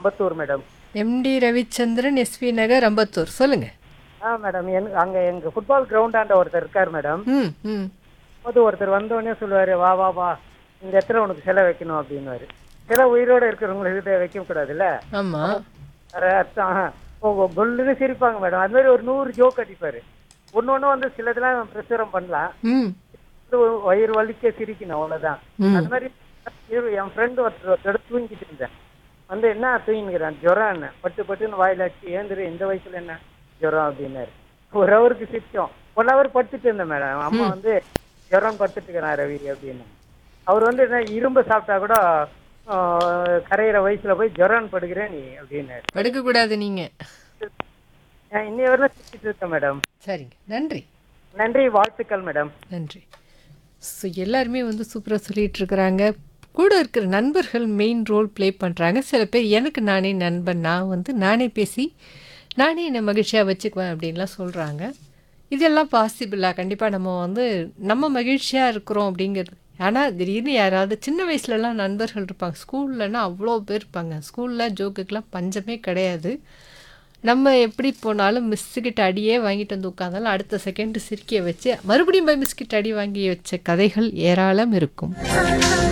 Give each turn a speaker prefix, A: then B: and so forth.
A: Ambattur madam
B: M D Ravichandran S V Nagar Ambattur சொல்லுங்க
A: ஆ madam என் அங்க எங்க ஃபுட்பால் கிரவுண்டாண்ட ஒருத்தர் இருக்கார் மேடம்
B: ம் ம்
A: போது ஒருத்தர் வந்த உடனே சொல்லுவாரு வா வா வா இந்த இடத்துல உனக்கு சிலை வைக்கணும் அப்படின்னுவாரு சிலை உயிரோட இருக்கிறவங்களுக்கு இதை வைக்க கூடாதுல்ல
B: ஆமா
A: வேற அர்த்தம் ஓ ஓ, கொல்லுன்னு சிரிப்பாங்க மேடம் அது மாதிரி ஒரு நூறு ஜோக் அடிப்பாரு ஒண்ணு ஒண்ணு வந்து சிலதெல்லாம் பிரசுரம் பண்ணலாம்
B: ம்
A: இது ஒரு வயிறு வலிக்க சிரிக்கணும் அவ்வளவுதான்
B: ம்.
A: அது மாதிரி இவரு என் ஃப்ரெண்டு ஒருத்தர் ஒருத்தர் தூங்கிட்டு இருந்தேன் வந்து என்ன தூங்கிக்கிறான் ஜுரம் என்ன பட்டு பட்டுன்னு வாயில அடிச்சு ஏந்திரு இந்த வயசுல என்ன ஜுரம் அப்படின்னாரு ஒரு ஹவருக்கு சிரிச்சோம் ஒன் ஹவர் படுத்துட்டு இருந்தேன் மேடம் அம்மா வந்து ஜுரம் படுத்துட்டு இருக்கிறான் ரவி அப்படின்னு அவர் வந்து என்ன இரும்பு சாப்பிட்டா கூட ஆஹ், கரையிற வயசுல போய் ஜுரம் படுகிறேன் நீ அப்படின்னாரு
B: படுக்க கூடாது நீங்க
A: நான் இன்னைய வரல சிரிச்சிட்டு இருக்கேன் மேடம்
B: சரிங்க நன்றி
A: நன்றி வாழ்த்துக்கள் மேடம்
B: நன்றி ஸோ எல்லாருமே வந்து சூப்பராக சொல்லிட்டு இருக்கிறாங்க கூட இருக்கிற நண்பர்கள் மெயின் ரோல் ப்ளே பண்ணுறாங்க சில பேர் எனக்கு நானே நண்பன் நான் வந்து நானே பேசி நானே என்னை மகிழ்ச்சியாக வச்சுக்குவேன் அப்படின்லாம் சொல்கிறாங்க இதெல்லாம் பாசிபிளாக கண்டிப்பாக நம்ம வந்து நம்ம மகிழ்ச்சியாக இருக்கிறோம் அப்படிங்கிறது ஆனால் திடீர்னு யாராவது சின்ன வயசுலலாம் நண்பர்கள் இருப்பாங்க ஸ்கூல்லனா அவ்வளோ பேர் இருப்பாங்க ஸ்கூலில் ஜோக்குக்கெலாம் பஞ்சமே கிடையாது நம்ம எப்படி போனாலும் மிஸ்ஸுக்கிட்ட அடியே வாங்கிட்டு வந்து உட்காந்தாலும் அடுத்த செகண்ட் சிரிக்க வச்சு மறுபடியும் போய் மிஸ்கிட்ட அடி வாங்கி வச்ச கதைகள் ஏராளம் இருக்கும்